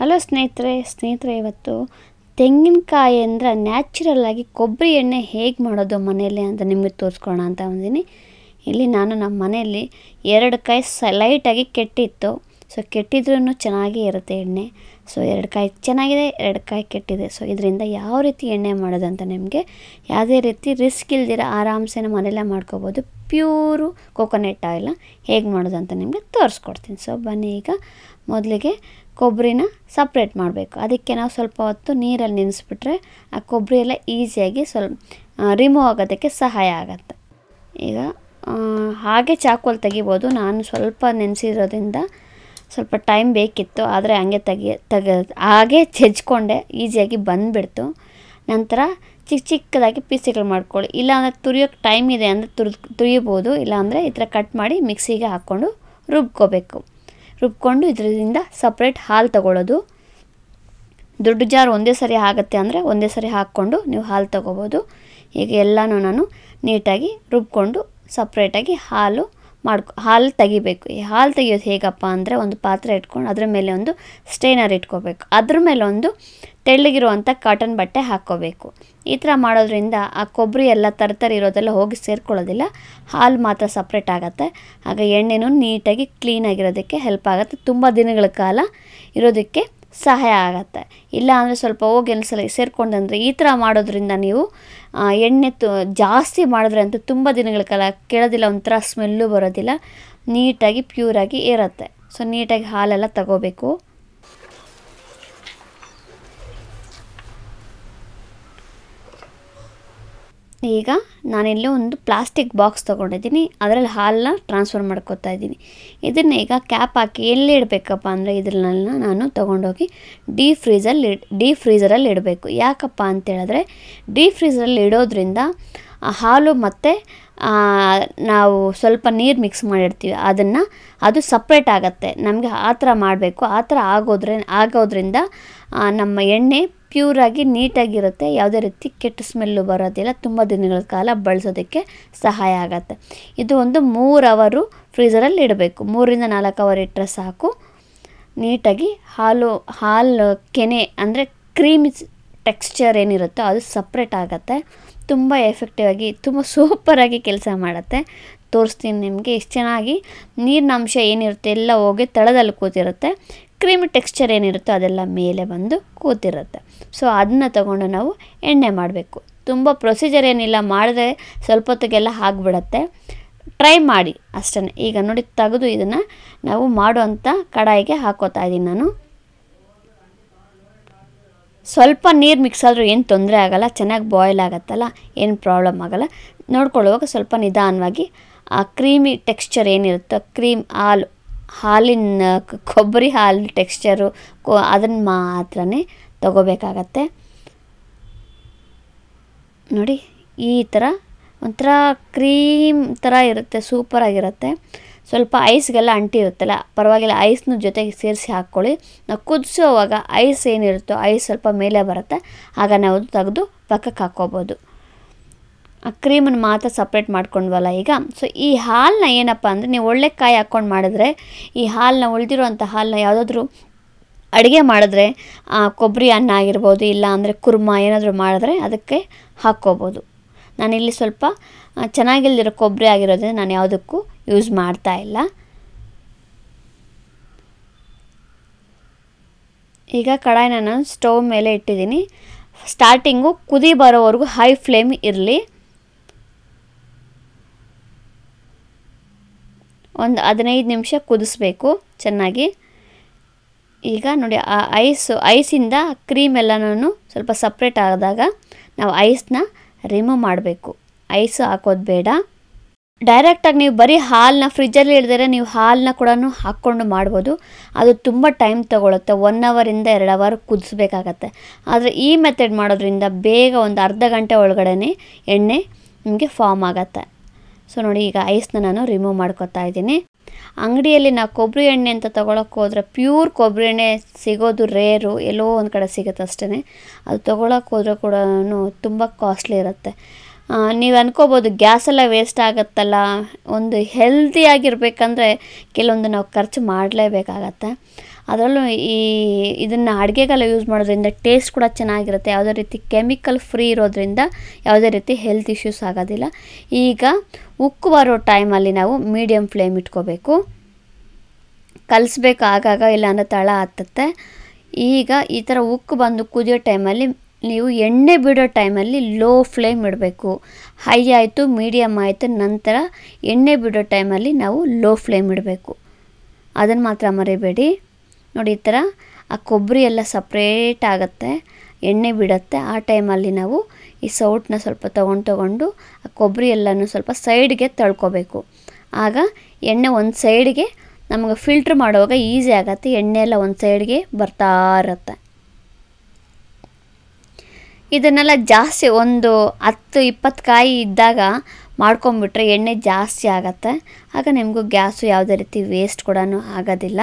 hello ಸ್ನೇಹಿತರೆ ಸ್ನೇಹಿತರೆ ಇವತ್ತು ತೆಂಗಿನಕಾಯಿ ಅಂದರೆ ನ್ಯಾಚುರಲ್ ಆಗಿ ಕೊಬ್ಬರಿ ಎಣ್ಣೆ ಹೇಗೆ ಮಾಡೋದು ಮನೆಯಲ್ಲಿ ಅಂತ ನಿಮಗೆ ತೋರಿಸ್ಕೊಳೋಣ ಅಂತ ಬಂದೀನಿ ಇಲ್ಲಿ ನಾನು ನಮ್ಮ ಮನೆಯಲ್ಲಿ ಎರಡು ಕಾಯಿ ಸ ಲೈಟಾಗಿ ಕೆಟ್ಟಿತ್ತು ಸೊ ಕೆಟ್ಟಿದ್ರೂ ಚೆನ್ನಾಗೇ ಇರುತ್ತೆ ಎಣ್ಣೆ ಸೊ ಎರಡು ಕಾಯಿ ಚೆನ್ನಾಗಿದೆ ಎರಡು ಕಾಯಿ ಕೆಟ್ಟಿದೆ ಸೊ ಇದರಿಂದ ಯಾವ ರೀತಿ ಎಣ್ಣೆ ಮಾಡೋದು ಅಂತ ನಿಮಗೆ ಯಾವುದೇ ರೀತಿ ರಿಸ್ಕ್ ಇಲ್ದಿರ ಆರಾಮ್ಸೆ ನಮ್ಮ ಮನೆಯಲ್ಲೇ ಮಾಡ್ಕೋಬೋದು ಪ್ಯೂರು ಕೋಕೋನಟ್ ಆಯಿಲ್ನ ಹೇಗೆ ಮಾಡೋದು ಅಂತ ನಿಮಗೆ ತೋರಿಸ್ಕೊಡ್ತೀನಿ ಸೊ ಬನ್ನಿ ಈಗ ಮೊದಲಿಗೆ ಕೊಬ್ಬರಿನ ಸಪ್ರೇಟ್ ಮಾಡಬೇಕು ಅದಕ್ಕೆ ನಾವು ಸ್ವಲ್ಪ ಹೊತ್ತು ನೀರಲ್ಲಿ ನೆನೆಸ್ಬಿಟ್ರೆ ಆ ಕೊಬ್ಬರಿ ಎಲ್ಲ ಈಸಿಯಾಗಿ ಸ್ವಲ್ಪ ರಿಮೂವ್ ಆಗೋದಕ್ಕೆ ಸಹಾಯ ಆಗುತ್ತೆ ಈಗ ಆ, ಹಾಗೆ ಚಾಕೋಲ್ ತೆಗಿಬೋದು ನಾನು ಸ್ವಲ್ಪ ನೆನೆಸಿರೋದ್ರಿಂದ ಸ್ವಲ್ಪ ಟೈಮ್ ಬೇಕಿತ್ತು ಆದರೆ ಹಂಗೆ ತೆಗಿ ತೆಗ ಹಾಗೆ ಹೆಚ್ಕೊಂಡೆ ಈಸಿಯಾಗಿ ಬಂದುಬಿಡ್ತು ನಂತರ ಚಿಕ್ಕ ಚಿಕ್ಕದಾಗಿ ಪೀಸ್ಗಳು ಮಾಡ್ಕೊಳ್ಳಿ ಇಲ್ಲಾಂದರೆ ತುರಿಯೋಕ್ಕೆ ಟೈಮ್ ಇದೆ ಅಂದರೆ ತುರಿ ತುರಿಬೋದು ಇಲ್ಲಾಂದರೆ ಈ ಥರ ಕಟ್ ಮಾಡಿ ಮಿಕ್ಸಿಗೆ ಹಾಕ್ಕೊಂಡು ರುಬ್ಕೋಬೇಕು ರುಬ್ಕೊಂಡು ಇದರಿಂದ ಸಪ್ರೇಟ್ ಹಾಲು ತಗೊಳ್ಳೋದು ದೊಡ್ಡ ಜಾರ್ ಒಂದೇ ಸರಿ ಆಗುತ್ತೆ ಅಂದರೆ ಒಂದೇ ಸರಿ ಹಾಕ್ಕೊಂಡು ನೀವು ಹಾಲು ತಗೋಬೋದು ಈಗ ಎಲ್ಲನೂ ನಾನು ನೀಟಾಗಿ ರುಬ್ಕೊಂಡು ಸಪ್ರೇಟಾಗಿ ಹಾಲು ಮಾಡ್ಕೊ ಹಾಲು ತೆಗಿಬೇಕು ಈ ಹಾಲು ತೆಗಿಯೋದು ಹೇಗಪ್ಪ ಅಂದರೆ ಒಂದು ಪಾತ್ರೆ ಇಟ್ಕೊಂಡು ಅದ್ರ ಮೇಲೆ ಒಂದು ಸ್ಟೇನರ್ ಇಟ್ಕೋಬೇಕು ಅದ್ರ ಮೇಲೆ ಒಂದು ತೆಳ್ಳಗಿರುವಂಥ ಕಾಟನ್ ಬಟ್ಟೆ ಹಾಕ್ಕೋಬೇಕು ಈ ಥರ ಮಾಡೋದ್ರಿಂದ ಆ ಕೊಬ್ಬರಿ ಎಲ್ಲ ತರತರಿ ಇರೋದೆಲ್ಲ ಹೋಗಿ ಸೇರ್ಕೊಳ್ಳೋದಿಲ್ಲ ಹಾಲು ಮಾತ್ರ ಸಪ್ರೇಟ್ ಆಗುತ್ತೆ ಆಗ ಎಣ್ಣೆನೂ ನೀಟಾಗಿ ಕ್ಲೀನಾಗಿರೋದಕ್ಕೆ ಹೆಲ್ಪ್ ಆಗುತ್ತೆ ತುಂಬ ದಿನಗಳ ಕಾಲ ಇರೋದಕ್ಕೆ ಸಹಾಯ ಆಗುತ್ತೆ ಇಲ್ಲ ಅಂದರೆ ಸ್ವಲ್ಪ ಹೋಗಿ ಒಂದ್ಸಲ ಸೇರ್ಕೊಂಡಂದರೆ ಈ ಥರ ಮಾಡೋದ್ರಿಂದ ನೀವು ಆ, ಎಣ್ಣೆ ತು ಜಾಸ್ತಿ ಮಾಡಿದ್ರೆ ಅಂತೂ ತುಂಬ ದಿನಗಳ ಕಾಲ ಕೇಳೋದಿಲ್ಲ ಒಂಥರ ಸ್ಮೆಲ್ಲು ಬರೋದಿಲ್ಲ ನೀಟಾಗಿ ಪ್ಯೂರಾಗಿ ಇರುತ್ತೆ ಸೊ ನೀಟಾಗಿ ಹಾಲೆಲ್ಲ ತಗೋಬೇಕು ಈಗ ನಾನಿಲ್ಲಿ ಒಂದು ಪ್ಲಾಸ್ಟಿಕ್ ಬಾಕ್ಸ್ ತೊಗೊಂಡಿದ್ದೀನಿ ಅದರಲ್ಲಿ ಹಾಲನ್ನ ಟ್ರಾನ್ಸ್ಫರ್ ಮಾಡ್ಕೊತಾ ಇದ್ದೀನಿ ಇದನ್ನು ಈಗ ಕ್ಯಾಪ್ ಹಾಕಿ ಎಲ್ಲಿ ಇಡಬೇಕಪ್ಪ ಅಂದರೆ ಇದನ್ನೆಲ್ಲ ನಾನು ತೊಗೊಂಡೋಗಿ ಡೀ ಫ್ರೀಸಲ್ಲಿ ಇಡ್ ಡೀ ಫ್ರೀಸರಲ್ಲಿ ಇಡಬೇಕು ಯಾಕಪ್ಪ ಅಂತೇಳಿದ್ರೆ ಡೀ ಫ್ರೀಸರಲ್ಲಿ ಇಡೋದ್ರಿಂದ ಆ ಹಾಲು ಮತ್ತು ನಾವು ಸ್ವಲ್ಪ ನೀರು ಮಿಕ್ಸ್ ಮಾಡಿರ್ತೀವಿ ಅದನ್ನು ಅದು ಸಪ್ರೇಟ್ ಆಗುತ್ತೆ ನಮಗೆ ಆ ಥರ ಮಾಡಬೇಕು ಆ ಥರ ಆಗೋದ್ರೆ ಆಗೋದ್ರಿಂದ ಆ, ನಮ್ಮ ಎಣ್ಣೆ ಪ್ಯೂರಾಗಿ ನೀಟಾಗಿರುತ್ತೆ ಯಾವುದೇ ರೀತಿ ಕೆಟ್ಟ ಸ್ಮೆಲ್ಲು ಬರೋದಿಲ್ಲ ತುಂಬ ದಿನಗಳ ಕಾಲ ಬಳಸೋದಕ್ಕೆ ಸಹಾಯ ಆಗುತ್ತೆ ಇದು ಒಂದು ಮೂರು ಅವರು ಫ್ರೀಸರಲ್ಲಿ ಇಡಬೇಕು ಮೂರಿಂದ ನಾಲ್ಕು ಅವರ್ ಇಟ್ಟರೆ ಸಾಕು ನೀಟಾಗಿ ಹಾಲು ಹಾಲು ಕೆನೆ ಅಂದರೆ ಕ್ರೀಮಿ ಟೆಕ್ಸ್ಚರ್ ಏನಿರುತ್ತೋ ಅದು ಸಪ್ರೇಟ್ ಆಗುತ್ತೆ ತುಂಬ ಎಫೆಕ್ಟಿವ್ ಆಗಿ ತುಂಬ ಸೂಪರಾಗಿ ಕೆಲಸ ಮಾಡುತ್ತೆ ತೋರಿಸ್ತೀನಿ ನಿಮಗೆ ಎಷ್ಟು ಚೆನ್ನಾಗಿ ನೀರಿನ ಅಂಶ ಏನಿರುತ್ತೆ ಎಲ್ಲ ಹೋಗಿ ತಳದಲ್ಲಿ ಕೂತಿರುತ್ತೆ ಕ್ರೀಮಿ ಟೆಕ್ಸ್ಚರ್ ಏನಿರುತ್ತೋ ಅದೆಲ್ಲ ಮೇಲೆ ಬಂದು ಕೂತಿರುತ್ತೆ ಸೊ ಅದನ್ನ ತಗೊಂಡು ನಾವು ಎಣ್ಣೆ ಮಾಡಬೇಕು ತುಂಬ ಪ್ರೊಸೀಜರ್ ಏನಿಲ್ಲ ಮಾಡಿದ್ರೆ ಸ್ವಲ್ಪ ಹೊತ್ತಿಗೆಲ್ಲ ಆಗಿಬಿಡತ್ತೆ ಟ್ರೈ ಮಾಡಿ ಅಷ್ಟೇ ಈಗ ನೋಡಿ ತೆಗೆದು ಇದನ್ನು ನಾವು ಮಾಡುವಂಥ ಕಡಾಯಿಗೆ ಹಾಕೋತಾ ಇದ್ದೀನಿ ನಾನು ಸ್ವಲ್ಪ ನೀರು ಮಿಕ್ಸ್ ಆದರೂ ಏನು ತೊಂದರೆ ಆಗಲ್ಲ ಚೆನ್ನಾಗಿ ಬಾಯ್ಲ್ ಆಗುತ್ತಲ್ಲ ಏನು ಪ್ರಾಬ್ಲಮ್ ಆಗಲ್ಲ ನೋಡ್ಕೊಳ್ಳುವಾಗ ಸ್ವಲ್ಪ ನಿಧಾನವಾಗಿ ಆ ಕ್ರೀಮಿ ಟೆಕ್ಸ್ಚರ್ ಏನಿರುತ್ತೋ ಕ್ರೀಮ್ ಹಾಲು ಹಾಲಿನ ಕ- ಕೊಬ್ಬರಿ ಹಾಲು ಟೆಕ್ಸ್ಚರು ಕೊ ಅದನ್ನು ಮಾತ್ರನೇ ತಗೋಬೇಕಾಗತ್ತೆ ನೋಡಿ ಈ ಥರ ಒಂಥರ ಕ್ರೀಮ್ ಥರ ಇರುತ್ತೆ ಸೂಪರಾಗಿರುತ್ತೆ ಸ್ವಲ್ಪ ಐಸ್ಗೆಲ್ಲ ಅಂಟಿರುತ್ತಲ್ಲ ಪರವಾಗಿಲ್ಲ ಐಸ್ನ ಜೊತೆಗೆ ಸೇರಿಸಿ ಹಾಕ್ಕೊಳ್ಳಿ ನಾವು ಕುದಿಸೋವಾಗ ಐಸ್ ಏನಿರುತ್ತೋ ಐಸ್ ಸ್ವಲ್ಪ ಮೇಲೆ ಬರುತ್ತೆ ಆಗ ನಾವು ತೆಗೆದು ಪಕ್ಕಕ್ಕೆ ಹಾಕ್ಕೋಬೋದು ಆ ಕ್ರೀಮನ್ನು ಮಾತ್ರ ಸಪ್ರೇಟ್ ಮಾಡ್ಕೊಂಡ್ವಲ್ಲ ಈಗ ಸೊ ಈ ಹಾಲನ್ನ ಏನಪ್ಪ ಅಂದರೆ ನೀವು ಒಳ್ಳೆ ಕಾಯಿ ಹಾಕ್ಕೊಂಡು ಮಾಡಿದ್ರೆ ಈ ಹಾಲನ್ನ ಉಳಿದಿರುವಂಥ ಹಾಲನ್ನ ಯಾವುದಾದ್ರೂ ಅಡುಗೆ ಮಾಡಿದ್ರೆ ಆ, ಕೊಬ್ಬರಿ ಅನ್ನ ಆಗಿರ್ಬೋದು ಇಲ್ಲ ಅಂದರೆ ಕುರ್ಮ ಏನಾದರೂ ಮಾಡಿದ್ರೆ ಅದಕ್ಕೆ ಹಾಕ್ಕೋಬೋದು ನಾನಿಲ್ಲಿ ಸ್ವಲ್ಪ ಆ, ಚೆನ್ನಾಗಿಲ್ದಿರೋ ಕೊಬ್ಬರಿ ಆಗಿರೋದ್ರಿಂದ ನಾನು ಯಾವುದಕ್ಕೂ ಯೂಸ್ ಮಾಡ್ತಾ ಇಲ್ಲ ಈಗ ಕಡಾಯಿನ ನಾನು ಸ್ಟವ್ ಮೇಲೆ ಇಟ್ಟಿದ್ದೀನಿ ಸ್ಟಾರ್ಟಿಂಗು ಕುದಿ ಬರೋವರೆಗೂ ಹೈ ಫ್ಲೇಮ್ ಇರಲಿ ಒಂದು ಹದಿನೈದು ನಿಮಿಷ ಕುದಿಸ್ಬೇಕು ಚೆನ್ನಾಗಿ ಈಗ ನೋಡಿ ಆ ಐಸು ಐಸಿಂದ ಕ್ರೀಮ್ ಎಲ್ಲನೂ ಸ್ವಲ್ಪ ಸಪ್ರೇಟ್ ಆದಾಗ ನಾವು ಐಸ್ನ ರಿಮೂವ್ ಮಾಡಬೇಕು ಐಸ್ ಹಾಕೋದು ಬೇಡ ಡೈರೆಕ್ಟಾಗಿ ನೀವು ಬರೀ ಹಾಲನ್ನ ಫ್ರಿಜ್ಜಲ್ಲಿ ಇಳಿದರೆ ನೀವು ಹಾಲನ್ನ ಕೂಡ ಹಾಕ್ಕೊಂಡು ಮಾಡ್ಬೋದು ಅದು ತುಂಬ ಟೈಮ್ ತಗೊಳುತ್ತೆ ಒನ್ ಅವರಿಂದ ಎರಡು ಅವರ್ ಕುದಿಸ್ಬೇಕಾಗತ್ತೆ ಆದರೆ ಈ ಮೆಥಡ್ ಮಾಡೋದ್ರಿಂದ ಬೇಗ ಒಂದು ಅರ್ಧ ಗಂಟೆ ಒಳಗಡೆ ಎಣ್ಣೆ ನಿಮಗೆ ಫಾರ್ಮ್ ಆಗುತ್ತೆ ಸೊ ನೋಡಿ ಈಗ ಐಸ್ನ ನಾನು ರಿಮೂವ್ ಮಾಡ್ಕೊತಾ ಇದ್ದೀನಿ ಅಂಗಡಿಯಲ್ಲಿ ನಾವು ಕೊಬ್ಬರಿ ಎಣ್ಣೆ ಅಂತ ತೊಗೊಳಕ್ಕೆ ಹೋದರೆ ಪ್ಯೂರ್ ಕೊಬ್ಬರಿ ಎಣ್ಣೆ ಸಿಗೋದು ರೇರು ಎಲ್ಲೋ ಒಂದು ಕಡೆ ಸಿಗುತ್ತೆ ಅಷ್ಟೇ ಅದು ತೊಗೊಳಕ್ಕೆ ಹೋದ್ರೆ ಕೂಡ ತುಂಬ ಕಾಸ್ಟ್ಲಿ ಇರುತ್ತೆ ನೀವು ಅನ್ಕೋಬೋದು ಗ್ಯಾಸೆಲ್ಲ ವೇಸ್ಟ್ ಆಗುತ್ತಲ್ಲ ಒಂದು ಹೆಲ್ದಿಯಾಗಿರ್ಬೇಕಂದ್ರೆ ಕೆಲವೊಂದು ನಾವು ಖರ್ಚು ಮಾಡಲೇಬೇಕಾಗತ್ತೆ ಅದರಲ್ಲೂ ಈ ಇದನ್ನು ಅಡುಗೆಗೆಲ್ಲ ಯೂಸ್ ಮಾಡೋದ್ರಿಂದ ಟೇಸ್ಟ್ ಕೂಡ ಚೆನ್ನಾಗಿರುತ್ತೆ ಯಾವುದೇ ರೀತಿ ಕೆಮಿಕಲ್ ಫ್ರೀ ಇರೋದ್ರಿಂದ ಯಾವುದೇ ರೀತಿ ಹೆಲ್ತ್ ಇಶ್ಯೂಸ್ ಆಗೋದಿಲ್ಲ ಈಗ ಉಕ್ಕು ಬರೋ ಟೈಮಲ್ಲಿ ನಾವು ಮೀಡಿಯಮ್ ಫ್ಲೇಮ್ ಇಟ್ಕೋಬೇಕು ಕಲಿಸ್ಬೇಕು ಆಗಾಗ ಇಲ್ಲಾಂದರೆ ತಳ ಹತ್ತುತ್ತೆ ಈಗ ಈ ಥರ ಉಕ್ಕು ಬಂದು ಕುದಿಯೋ ಟೈಮಲ್ಲಿ ನೀವು ಎಣ್ಣೆ ಬಿಡೋ ಟೈಮಲ್ಲಿ ಲೋ ಫ್ಲೇಮ್ ಇಡಬೇಕು ಹೈ ಆಯಿತು ಮೀಡಿಯಮ್ ಆಯಿತು ನಂತರ ಎಣ್ಣೆ ಬಿಡೋ ಟೈಮಲ್ಲಿ ನಾವು ಲೋ ಫ್ಲೇಮ್ ಇಡಬೇಕು ಅದನ್ನು ಮಾತ್ರ ಮರಿಬೇಡಿ ನೋಡಿ ಈ ಥರ ಆ ಕೊಬ್ಬರಿ ಎಲ್ಲ ಸಪ್ರೇಟ್ ಆಗುತ್ತೆ ಎಣ್ಣೆ ಬಿಡುತ್ತೆ ಆ ಟೈಮಲ್ಲಿ ನಾವು ಈ ಸೌಟನ್ನ ಸ್ವಲ್ಪ ತೊಗೊಂಡು ತೊಗೊಂಡು ಆ ಕೊಬ್ಬರಿ ಎಲ್ಲನೂ ಸ್ವಲ್ಪ ಸೈಡ್ಗೆ ತಳ್ಕೊಬೇಕು ಆಗ ಎಣ್ಣೆ ಒಂದು ಸೈಡ್ಗೆ ನಮಗೆ ಫಿಲ್ಟ್ರ್ ಮಾಡುವಾಗ ಈಸಿ ಆಗುತ್ತೆ ಎಣ್ಣೆ ಎಲ್ಲ ಒಂದು ಸೈಡ್ಗೆ ಬರ್ತಾ ಇರುತ್ತೆ ಇದನ್ನೆಲ್ಲ ಜಾಸ್ತಿ ಒಂದು ಹತ್ತು ಇಪ್ಪತ್ತು ಕಾಯಿ ಇದ್ದಾಗ ಮಾಡ್ಕೊಂಬಿಟ್ರೆ ಎಣ್ಣೆ ಜಾಸ್ತಿ ಆಗತ್ತೆ ಆಗ ನಿಮಗೂ ಗ್ಯಾಸು ಯಾವುದೇ ರೀತಿ ವೇಸ್ಟ್ ಕೂಡ ಆಗೋದಿಲ್ಲ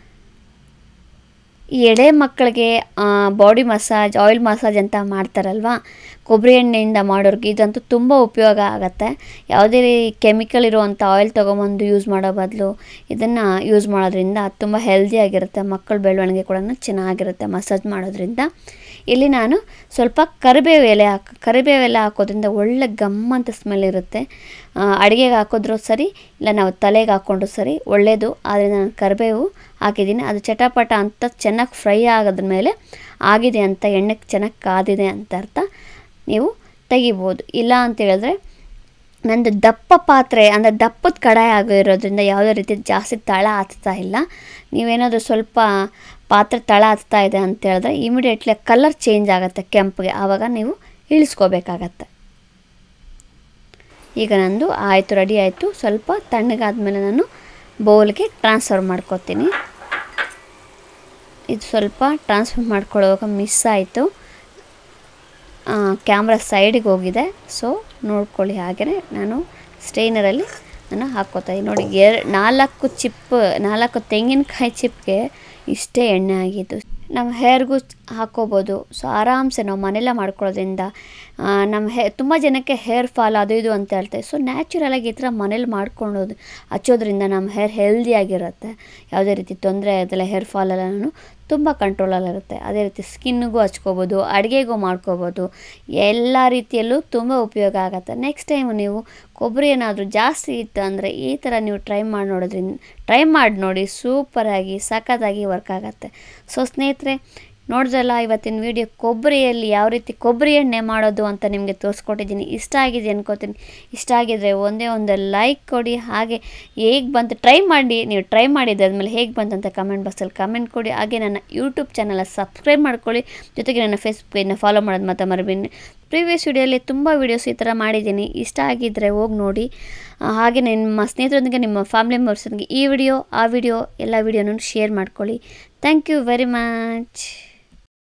ಈ ಎಳೆ ಮಕ್ಕಳಿಗೆ ಬಾಡಿ ಮಸಾಜ್ ಆಯಿಲ್ ಮಸಾಜ್ ಅಂತ ಮಾಡ್ತಾರಲ್ವ ಕೊಬ್ಬರಿ ಎಣ್ಣೆಯಿಂದ ಮಾಡೋರ್ಗೆ ಇದಂತೂ ತುಂಬ ಉಪಯೋಗ ಆಗುತ್ತೆ ಯಾವುದೇ ಕೆಮಿಕಲ್ ಇರುವಂಥ ಆಯಿಲ್ ತೊಗೊಂಬಂದು ಯೂಸ್ ಮಾಡೋ ಬದಲು ಇದನ್ನು ಯೂಸ್ ಮಾಡೋದ್ರಿಂದ ತುಂಬ ಹೆಲ್ದಿಯಾಗಿರುತ್ತೆ ಮಕ್ಕಳ ಬೆಳವಣಿಗೆ ಕೂಡ ಚೆನ್ನಾಗಿರುತ್ತೆ ಮಸಾಜ್ ಮಾಡೋದ್ರಿಂದ ಇಲ್ಲಿ ನಾನು ಸ್ವಲ್ಪ ಕರಿಬೇವು ಎಲೆ ಹಾಕಿ ಕರಿಬೇವು ಎಲೆ ಹಾಕೋದ್ರಿಂದ ಒಳ್ಳೆ ಗಮ್ಮಂತ ಸ್ಮೆಲ್ ಇರುತ್ತೆ ಅಡುಗೆಗೆ ಹಾಕಿದ್ರೂ ಸರಿ ಇಲ್ಲ ನಾವು ತಲೆಗೆ ಹಾಕ್ಕೊಂಡ್ರು ಸರಿ ಒಳ್ಳೆಯದು ಆದ್ದರಿಂದ ನಾನು ಕರಿಬೇವು ಹಾಕಿದ್ದೀನಿ ಅದು ಚಟಪಟ ಅಂತ ಚೆನ್ನಾಗಿ ಫ್ರೈ ಆಗೋದ್ರ ಮೇಲೆ ಆಗಿದೆ ಅಂತ ಎಣ್ಣೆಗೆ ಚೆನ್ನಾಗಿ ಕಾದಿದೆ ಅಂತ ಅರ್ಥ ನೀವು ತೆಗಿಬೋದು ಇಲ್ಲ ಅಂತ ಹೇಳಿದ್ರೆ ನಂದು ದಪ್ಪ ಪಾತ್ರೆ ಅಂದರೆ ದಪ್ಪದ ಕಡಾಯಿ ಆಗಿರೋದ್ರಿಂದ ಯಾವುದೇ ರೀತಿ ಜಾಸ್ತಿ ತಳ ಹತ್ತಾ ಇಲ್ಲ ನೀವೇನಾದರೂ ಸ್ವಲ್ಪ ಪಾತ್ರೆ ತಳ ಹತ್ತಾ ಇದೆ ಅಂತ ಹೇಳಿದ್ರೆ ಇಮಿಡಿಯೇಟ್ಲಿ ಕಲರ್ ಚೇಂಜ್ ಆಗುತ್ತೆ ಕೆಂಪಿಗೆ ಆವಾಗ ನೀವು ಇಳಿಸ್ಕೋಬೇಕಾಗತ್ತೆ ಈಗ ನಂದು ಆಯಿತು ರೆಡಿ ಆಯಿತು ಸ್ವಲ್ಪ ತಣ್ಣಗಾದ್ಮೇಲೆ ನಾನು ಬೌಲ್ಗೆ ಟ್ರಾನ್ಸ್ಫರ್ ಮಾಡ್ಕೊತೀನಿ ಇದು ಸ್ವಲ್ಪ ಟ್ರಾನ್ಸ್ಫರ್ ಮಾಡ್ಕೊಳ್ಳುವಾಗ ಮಿಸ್ ಆಯಿತು ಕ್ಯಾಮ್ರಾ ಸೈಡಿಗೆ ಹೋಗಿದೆ ಸೊ ನೋಡ್ಕೊಳ್ಳಿ ಹಾಗೆಯೇ ನಾನು ಸ್ಟೈನರಲ್ಲಿ ನಾನು ಹಾಕ್ಕೋತಾ ಇದ್ದೀನಿ ನೋಡಿ ಎರ್ ನಾಲ್ಕು ಚಿಪ್ ನಾಲ್ಕು ತೆಂಗಿನಕಾಯಿ ಚಿಪ್ಗೆ ಇಷ್ಟೇ ಎಣ್ಣೆ ಆಗಿದ್ದು ನಮ್ಮ ಹೇರ್ಗೂ ಹಾಕ್ಕೋಬೋದು ಸೊ ಆರಾಮ್ಸೆ ನಾವು ಮನೆಯಲ್ಲೇ ಮಾಡ್ಕೊಳ್ಳೋದ್ರಿಂದ ನಮ್ಮ ಹೇ ತುಂಬ ಜನಕ್ಕೆ ಹೇರ್ ಫಾಲ್ ಅದು ಇದು ಅಂತ ಹೇಳ್ತಾರೆ ಸೊ ನ್ಯಾಚುರಲಾಗಿ ಈ ಥರ ಮನೇಲಿ ಮಾಡ್ಕೊಳ್ಳೋದು ಹಚ್ಚೋದ್ರಿಂದ ನಮ್ಮ ಹೇರ್ ಹೆಲ್ದಿಯಾಗಿರುತ್ತೆ ಯಾವುದೇ ರೀತಿ ತೊಂದರೆ ಆಗೋದಿಲ್ಲ ಹೇರ್ ಫಾಲ್ ಎಲ್ಲನೂ ತುಂಬ ಕಂಟ್ರೋಲಲ್ಲಿರುತ್ತೆ ಅದೇ ರೀತಿ ಸ್ಕಿನ್ನಿಗೂ ಹಚ್ಕೋಬೋದು ಅಡುಗೆಗೂ ಮಾಡ್ಕೋಬೋದು ಎಲ್ಲ ರೀತಿಯಲ್ಲೂ ತುಂಬ ಉಪಯೋಗ ಆಗುತ್ತೆ ನೆಕ್ಸ್ಟ್ ಟೈಮ್ ನೀವು ಕೊಬ್ಬರಿ ಏನಾದರೂ ಜಾಸ್ತಿ ಇತ್ತು ಅಂದರೆ ಈ ಥರ ನೀವು ಟ್ರೈ ಮಾಡಿ ನೋಡೋದ್ರಿಂದ ಟ್ರೈ ಮಾಡಿ ನೋಡಿ ಸೂಪರಾಗಿ ಸಖತ್ತಾಗಿ ವರ್ಕ್ ಆಗುತ್ತೆ ಸೊ ಸ್ನೇಹಿತರೆ ನೋಡಿದ್ರಲ್ಲ ಇವತ್ತಿನ ವಿಡಿಯೋ ಕೊಬ್ಬರಿಯಲ್ಲಿ ಯಾವ ರೀತಿ ಕೊಬ್ಬರಿ ಎಣ್ಣೆ ಮಾಡೋದು ಅಂತ ನಿಮಗೆ ತೋರಿಸ್ಕೊಟ್ಟಿದ್ದೀನಿ ಇಷ್ಟ ಆಗಿದೆ ಅನ್ಕೋತೀನಿ ಇಷ್ಟ ಆಗಿದ್ರೆ ಒಂದೇ ಒಂದು ಲೈಕ್ ಕೊಡಿ ಹಾಗೆ ಹೇಗೆ ಬಂತು ಟ್ರೈ ಮಾಡಿ ನೀವು ಟ್ರೈ ಮಾಡಿದ್ದಾದ್ಮೇಲೆ ಹೇಗೆ ಬಂತು ಅಂತ ಕಮೆಂಟ್ ಬಾಕ್ಸಲ್ಲಿ ಕಮೆಂಟ್ ಕೊಡಿ ಹಾಗೆ ನನ್ನ ಯೂಟ್ಯೂಬ್ ಚಾನಲ್ ಸಬ್ಸ್ಕ್ರೈಬ್ ಮಾಡ್ಕೊಳ್ಳಿ ಜೊತೆಗೆ ನನ್ನ ಫೇಸ್ಬುಕ್ ಪೇಜ್ನ ಫಾಲೋ ಮಾಡೋದು ಮತ್ತೆ ಮರಬೇಡಿ ಪ್ರೀವಿಯಸ್ ವಿಡಿಯೋಲಿ ತುಂಬ ವೀಡಿಯೋಸ್ ಈ ಥರ ಮಾಡಿದ್ದೀನಿ ಇಷ್ಟ ಆಗಿದ್ದರೆ ಹೋಗಿ ನೋಡಿ ಹಾಗೆ ನಿಮ್ಮ ಸ್ನೇಹಿತರೊಂದಿಗೆ ನಿಮ್ಮ ಫ್ಯಾಮಿಲಿ ಮೆಂಬರ್ಸೊಂದಿಗೆ ಈ ವಿಡಿಯೋ ಆ ವಿಡಿಯೋ ಎಲ್ಲ ವಿಡಿಯೋನೂ ಶೇರ್ ಮಾಡ್ಕೊಳ್ಳಿ ಥ್ಯಾಂಕ್ ಯು ವೆರಿ ಮಚ್